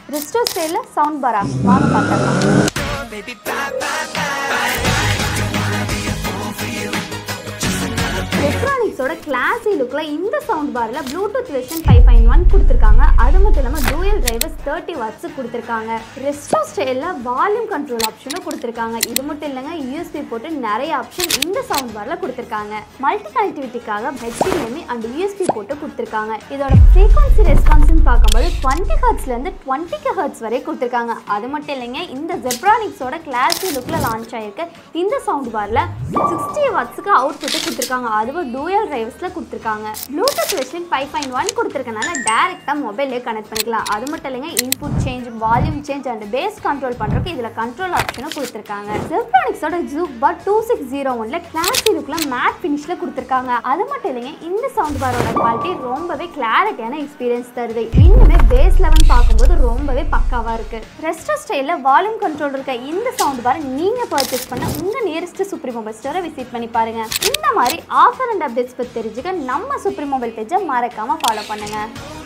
ரிஸ்டோ ஸ்டைலில் சவுண்ட் பாரா வாங்க பார்க்கலாம் எலக்ட்ரானிக்ஸோட கிளாஸி லுக்கில் இந்த சவுண்ட் பாரில் Bluetooth version five point one கொடுத்துருக்காங்க அது மட்டும் இல்லாமல் டூயல் டிரைவர்ஸ் தேர்ட்டி வாட்ஸ் கொடுத்துருக்காங்க ரெஸ்டோ ஸ்டைலில் வால்யூம் கண்ட்ரோல் ஆப்ஷனும் கொடுத்துருக்காங்க இது மட்டும் இல்லைங்க யூஎஸ்பி போட்டு நிறைய ஆப்ஷன் இந்த சவுண்ட் பாரில் கொடுத்துருக்காங்க மல்டி கனெக்டிவிட்டிக்காக HDMI அண்ட் யூஎஸ்பி போட்டு கொடுத்துருக்காங்க இதோட ஃப்ரீக்வன்சி ரெஸ்பான்ஸ்னு பார்க்கும்போது டுவெண்ட்டி ஹர்ட்ஸ்லேருந்து டுவெண்ட்டி ஹர்ட்ஸ் வரை கொடுத்துருக்காங்க அது மட்டும் இல்லைங்க இந்த ஜெப்ரானிக்ஸோட கிளாஸி லுக்கில் லான்ச் ஆயிருக்கு இந்த சவுண்ட் பாரில் சிக்ஸ்டி வாட்ஸுக்கு அவுட்புட்டு கொடுத்துருக்காங்க அதுவும் டூயல் டிரைவர்ஸில் கொடுத்துருக்காங்க Bluetooth version five point one கொடுத்துருக்கனால டேரெக்டாக மொபைலே கனெக்ட் பண்ணிக்கலாம் அது மட்டும் இல்லைங்க input change volume change and bass control பண்ணுறதுக்கு இதில் கண்ட்ரோல் ஆப்ஷனும் கொடுத்துருக்காங்க ஜெப்ரானிக்ஸோட juke bar two six zero ஒன்ல கிளாஸி லுக்கில் மேட் ஃபினிஷில் கொடுத்துருக்காங்க அது மட்டும் இல்லைங்க இந்த சவுண்ட் பாரோட குவாலிட்டி ரொம்பவே கிளாரிட்டியான எக்ஸ்பீரியன்ஸ் தருது இன்னுமே பேஸ் லெவல் பார்க்கும்போது ரொம்பவே பக்காவாக இருக்கு ரெஸ்டோ ஸ்டைலில் வால்யூம் கண்ட்ரோல் இருக்க இந்த சவுண்ட் பார் நீங்கள் பர்ச்சேஸ் பண்ண உங்கள் நியரஸ்ட் சுப்ரீம் மொபைல் ஸ்டோரை விசிட் பண்ணி பாருங்க இந்த மாதிரி ஆஃபர் அண்ட் அப்டேட்ஸ் பற்றி தெரிஞ்சுக்க நம்ம சுப்ரீம் மொபைல் பேஜை மறக்காமல் ஃபாலோ பண்ணுங்க